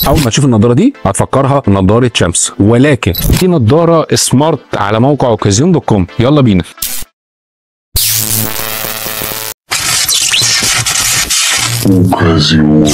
اول ما تشوف النضاره دي هتفكرها نضاره شمس ولكن في نضاره سمارت على موقع اوكازيون دوت كوم يلا بينا Ocasión.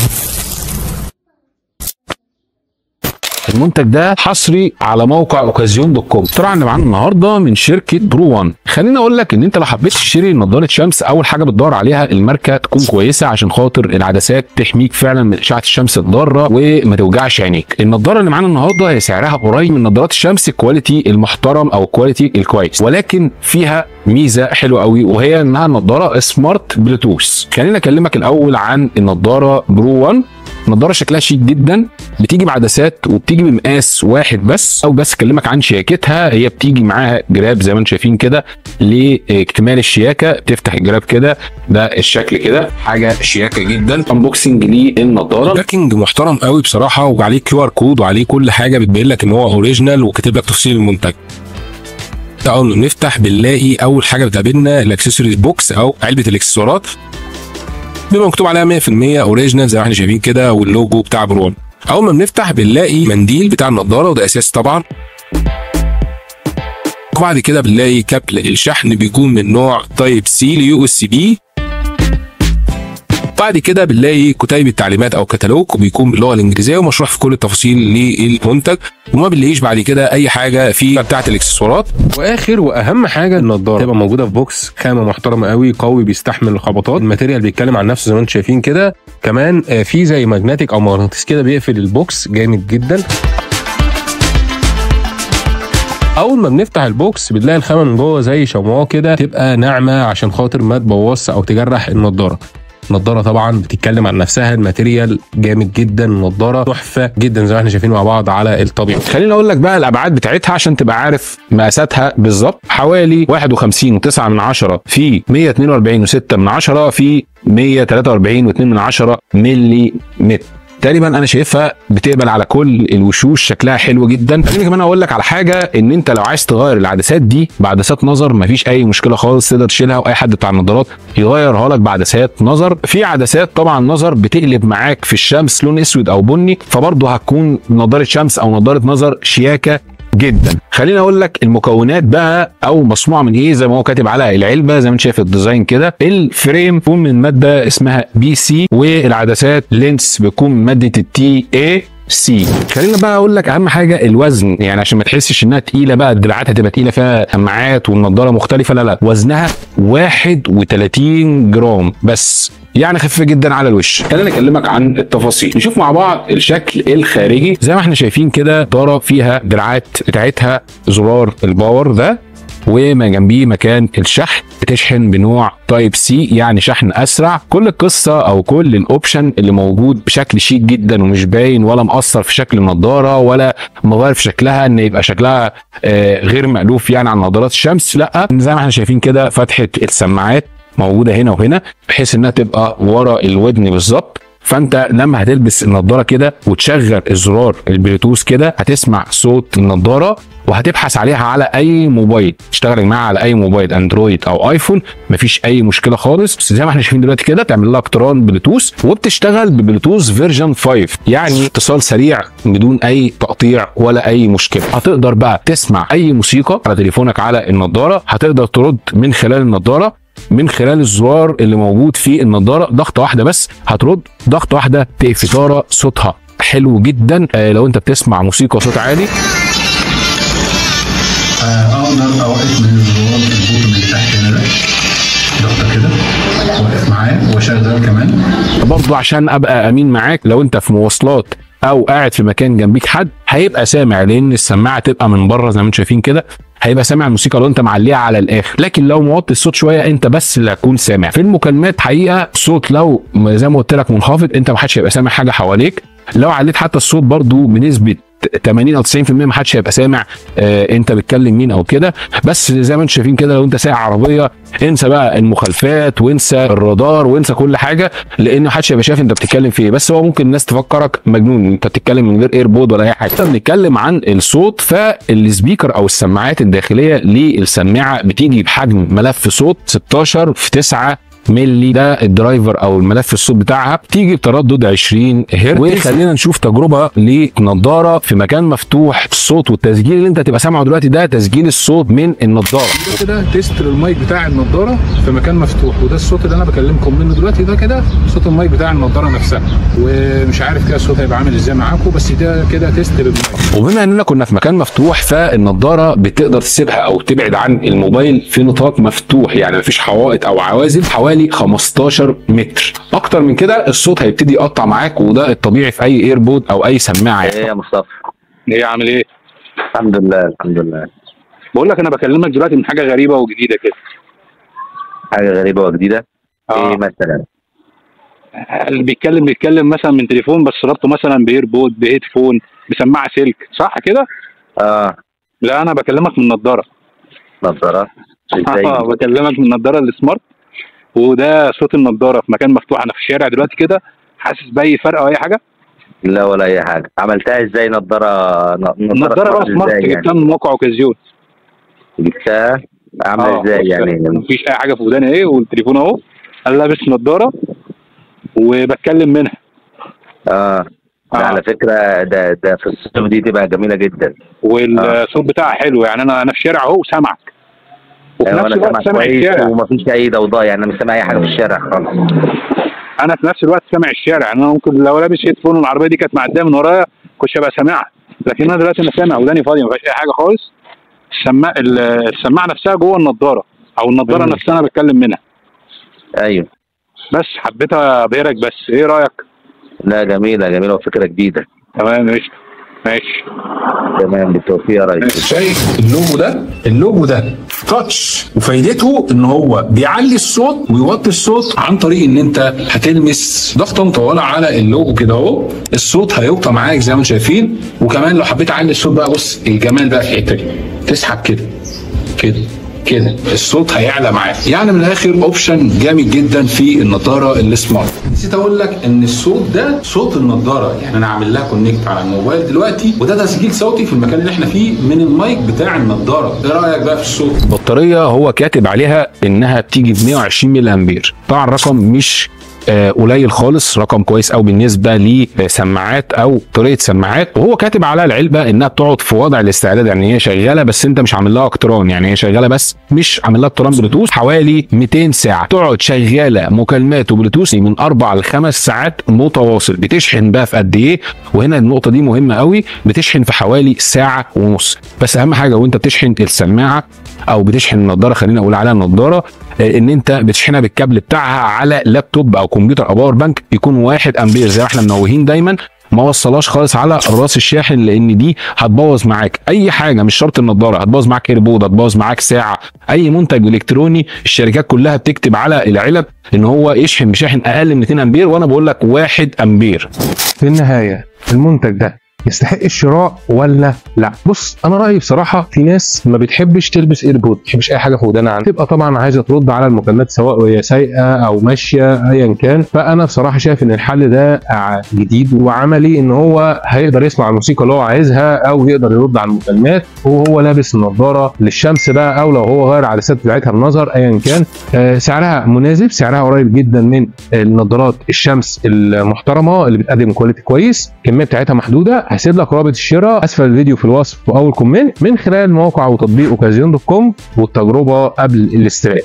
المنتج ده حصري على موقع اوكازيون دوت كوم طبعا اللي معانا النهارده من شركه برو 1 خليني اقول لك ان انت لو حبيت تشتري نظاره شمس اول حاجه بتدور عليها الماركه تكون كويسه عشان خاطر العدسات تحميك فعلا من اشعه الشمس الضاره وما توجعش عينيك النضاره اللي معانا النهارده هي سعرها قريب من نظارات الشمس الكواليتي المحترم او الكواليتي الكويس ولكن فيها ميزه حلوه قوي وهي انها نظاره سمارت بلوتوث خليني اكلمك الاول عن النظاره برو 1 نظاره شكلها شيك جدا بتيجي بعدسات وبتيجي بمقاس واحد بس او بس اكلمك عن شياكتها هي بتيجي معاها جراب زي ما انتم شايفين كده لاكتمال الشياكه بتفتح الجراب كده ده الشكل كده حاجه شياكه جدا انبوكسنج للنظاره باكنج محترم قوي بصراحه وعليه كيو ار كود وعليه كل حاجه بتبين لك ان هو اوريجينال وكاتب لك تفصيل المنتج اول ما بنفتح بنلاقي اول حاجه بتقابلنا الاكسسوارز بوكس او علبه الاكسسوارات بيبقى مكتوب عليها 100% اوريجينال زي ما احنا شايفين كده واللوجو بتاع برون اول ما بنفتح بنلاقي منديل بتاع النضاره وده اساسي طبعا وبعد كده بنلاقي كابل الشحن بيكون من نوع تايب سي ليو اس بي بعد كده بنلاقي كتيب التعليمات او كتالوج وبيكون باللغه الانجليزيه ومشروح في كل التفاصيل للمنتج وما بنلاقيش بعد كده اي حاجه في بتاعه الاكسسوارات واخر واهم حاجه النضاره تبقى موجوده في بوكس خامه محترمه قوي قوي بيستحمل الخبطات الماتيريال بيتكلم عن نفسه زي ما انتم شايفين كده كمان آه، في زي ماجنتيك او مغناطيس كده بيقفل البوكس جامد جدا اول ما بنفتح البوكس بنلاقي الخامه من جوه زي شمواه كده تبقى ناعمه عشان خاطر ما تبوظش او تجرح النضاره النضاره طبعا بتتكلم عن نفسها الماتيريال جامد جدا النضاره تحفه جدا زي ما احنا شايفين مع بعض على الطبيعه خليني اقول لك بقى الابعاد بتاعتها عشان تبقى عارف مقاساتها بالظبط حوالي 51 و9 من 10 في 142 و6 من 10 في 143 و2 من 10 ملي متر تقريبا انا شايفها بتقبل على كل الوشوش شكلها حلو جدا خليني كمان اقول لك على حاجه ان انت لو عايز تغير العدسات دي بعدسات نظر مفيش اي مشكله خالص تقدر تشيلها واي حد بتاع النظارات يغيرها لك بعدسات نظر في عدسات طبعا نظر بتقلب معاك في الشمس لون اسود او بني فبرضه هتكون نظاره شمس او نظاره نظر شياكه جدا خليني اقول لك المكونات بقى او مصنوعه من ايه زي ما هو كاتب على العلبه زي ما انت شايف الديزاين كده الفريم بيكون من ماده اسمها بي سي والعدسات لينس بيكون من ماده التي اي سي خلينا بقى اقول لك اهم حاجه الوزن يعني عشان ما تحسش انها تقيله بقى الدراعات هتبقى تقيله فيها سماعات والنضاره مختلفه لا لا وزنها 31 جرام بس يعني خفيفه جدا على الوش خلينا اكلمك عن التفاصيل نشوف مع بعض الشكل الخارجي زي ما احنا شايفين كده طاره فيها دراعات بتاعتها زرار الباور ده وما جنبيه مكان الشحن بتشحن بنوع تايب سي يعني شحن اسرع كل القصه او كل الاوبشن اللي موجود بشكل شيك جدا ومش باين ولا مأثر في شكل النضاره ولا مغير في شكلها ان يبقى شكلها آه، غير مألوف يعني عن نظارات الشمس لا زي ما احنا شايفين كده فتحه السماعات موجوده هنا وهنا بحيث انها تبقى ورا الودن بالظبط فانت لما هتلبس النضاره كده وتشغل الزرار البلوتوث كده هتسمع صوت النضاره وهتبحث عليها على اي موبايل تشتغل معاها على اي موبايل اندرويد او ايفون مفيش اي مشكله خالص بس زي ما احنا شايفين دلوقتي كده تعمل لها اقتران بلوتوث وبتشتغل ببلوتوث فيرجن 5 يعني اتصال سريع بدون اي تقطيع ولا اي مشكله هتقدر بقى تسمع اي موسيقى على تليفونك على النضاره هتقدر ترد من خلال النضاره من خلال الزرار اللي موجود في النضاره ضغطه واحده بس هترد ضغطه واحده تقفل ستاره صوتها حلو جدا آه لو انت بتسمع موسيقى صوت عالي اقدر اوقف من الزرار البوتون اللي تحت هنا ده ضغطه كده واقف معاه واشغل كمان برضو عشان ابقى امين معاك لو انت في مواصلات او قاعد في مكان جنبيك حد هيبقى سامع لان السماعه تبقى من بره زي ما انتم شايفين كده هيبقى سامع الموسيقى لو انت معليها على الاخر لكن لو موطي الصوت شويه انت بس اللي هتكون سامع في المكالمات حقيقه الصوت لو زي ما قلت لك منخفض انت ما حدش هيبقى سامع حاجه حواليك لو عليت حتى الصوت برضو بنسبه 80 او 90% ما حدش هيبقى سامع آه انت بتكلم مين او كده بس زي ما انتم شايفين كده لو انت سايق عربيه انسى بقى المخالفات وانسى الرادار وانسى كل حاجه لان ما حدش هيبقى شايف انت بتتكلم في ايه بس هو ممكن الناس تفكرك مجنون انت بتتكلم من غير ايربود ولا اي حاجه احنا بنتكلم عن الصوت فالسبيكر او السماعات الداخليه للسماعه بتيجي بحجم ملف صوت 16 في 9 ملي ده الدرايفر او الملف الصوت بتاعها تيجي بتردد 20 هرتز وخلينا نشوف تجربه لنضاره في مكان مفتوح الصوت والتسجيل اللي انت هتبقى سامعه دلوقتي ده تسجيل الصوت من النضاره ده كده تيست للمايك بتاع النضاره في مكان مفتوح وده الصوت اللي انا بكلمكم منه دلوقتي ده كده صوت المايك بتاع النضاره نفسها ومش عارف كده الصوت هيبقى عامل ازاي معاكم بس ده كده تيست للمايك وبما اننا كنا في مكان مفتوح فالنضاره بتقدر تسيبها او تبعد عن الموبايل في نطاق مفتوح يعني مفيش حوائط او عوازل حوالي 15 متر اكتر من كده الصوت هيبتدي يقطع معاك وده الطبيعي في اي ايربود او اي سماعه ايه يعني يا مصطفى ايه عامل ايه الحمد لله الحمد لله بقول لك انا بكلمك دلوقتي من حاجه غريبه وجديده كده حاجه غريبه وجديده ايه مثلا اللي بيتكلم بيتكلم مثلا من تليفون بس ربطه مثلا بايربود بهيدفون بسماعه سلك صح كده اه لا انا بكلمك من نضاره نظارات ازاي اه بكلمك من النضاره السمارت وده صوت النضاره في مكان مفتوح انا في الشارع دلوقتي كده حاسس باي فرق او اي حاجه لا ولا اي حاجه عملتها ازاي نضاره ن- النضاره بقى سمارت ازاي جبتها يعني من موقع اوكازيون جبتها عامله آه، ازاي بص، يعني مفيش اي حاجه في وداني ايه والتليفون اهو انا لابس نضاره وبتكلم منها اه ده آه. على فكره ده ده في الصيف دي تبقى جميله جدا والصوت بتاعها حلو يعني انا انا في الشارع اهو سامعك وفي آه، نفس وانا الوقت سامع سامع كويس الشارع ومفيش اي ضوضاء يعني انا مش سامع اي حاجه في الشارع خالص انا في نفس الوقت سامع الشارع يعني انا ممكن لو لابس هيدفون والعربيه دي كانت معديه من ورايا كنتش هبقى سامعها لكن انا دلوقتي انا سامع وداني فاضيه ما فيهاش اي حاجه خالص السماعه السماعه نفسها جوه النضاره او النضاره مم. نفسها انا بتكلم منها ايوه بس حبيت ابهرك بس ايه رايك لا جميله جميله وفكره جديده تمام قشطه ماشي تمام بالتوفيق يا ريس شايف اللوجو ده اللوجو ده تاتش وفايدته ان هو بيعلي الصوت ويوطي الصوت عن طريق ان انت هتلمس ضغطه مطوله على اللوجو كده اهو الصوت هيقطع معاك زي ما انتم شايفين وكمان لو حبيت اعلي الصوت بقى بص الجمال بقى في الحته دي تسحب كده كده كده الصوت هيعلى معاك يعني من الاخر اوبشن جامد جدا في النضاره السمارت نسيت اقول لك ان الصوت ده صوت النضاره يعني انا عامل لها كونكت على الموبايل دلوقتي وده تسجيل صوتي في المكان اللي احنا فيه من المايك بتاع النضاره ايه رايك بقى في الصوت البطاريه هو كاتب عليها انها بتيجي ب 120 ملي امبير طبعا رقم مش آه، قليل خالص رقم كويس قوي بالنسبه لسماعات او طريقه سماعات وهو كاتب على العلبه انها بتقعد في وضع الاستعداد يعني هي شغاله بس انت مش عامل لها اقتران يعني هي شغاله بس مش عامل لها اقتران بلوتوث حوالي 200 ساعه تقعد شغاله مكالمات وبلوتوث من اربع لخمس ساعات متواصل بتشحن بقى في قد ايه وهنا النقطه دي مهمه قوي بتشحن في حوالي ساعه ونص بس اهم حاجه وانت بتشحن السماعه او بتشحن النضاره خلينا اقول عليها النضاره آه، ان انت بتشحنها بالكابل بتاعها على لابتوب او كمبيوتر او باور بانك يكون 1 امبير زي ما احنا منوهين دايما ما وصلاش خالص على راس الشاحن لان دي هتبوظ معاك اي حاجه مش شرط النضاره هتبوظ معاك ايربود هتبوظ معاك ساعه اي منتج الكتروني الشركات كلها بتكتب على العلب ان هو يشحن بشاحن اقل من 2 امبير وانا بقول لك 1 امبير في النهايه المنتج ده يستحق الشراء ولا لا بص انا رايي بصراحه في ناس ما بتحبش تلبس ايربود ما بتحبش اي حاجه في ودانها عنها تبقى طبعا عايزه ترد على المكالمات سواء وهي سايقه او ماشيه ايا كان فانا بصراحه شايف ان الحل ده ع- جديد وعملي ان هو هيقدر يسمع الموسيقى اللي هو عايزها او يقدر يرد على المكالمات وهو لابس النضاره للشمس بقى او لو هو غير العدسات بتاعتها النظر ايا كان آه، سعرها مناسب سعرها قريب جدا من النظارات الشمس المحترمه اللي بتقدم كواليتي كويس الكميه بتاعتها محدوده هسيب لك رابط الشراء اسفل الفيديو في الوصف واول كومنت من خلال موقع وتطبيق اوكازيون دوت كوم والتجربه قبل الاستلام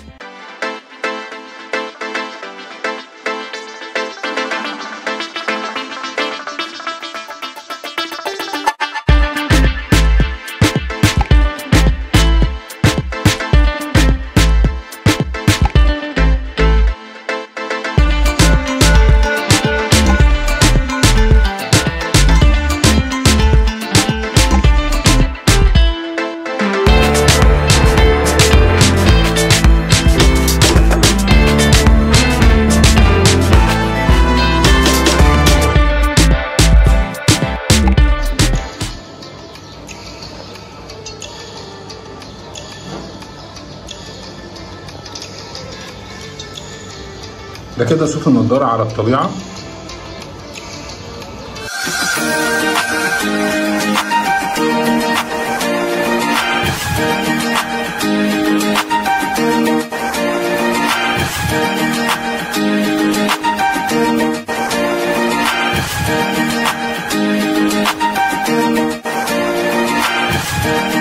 ده كده صوت النضاره على الطبيعه السلامه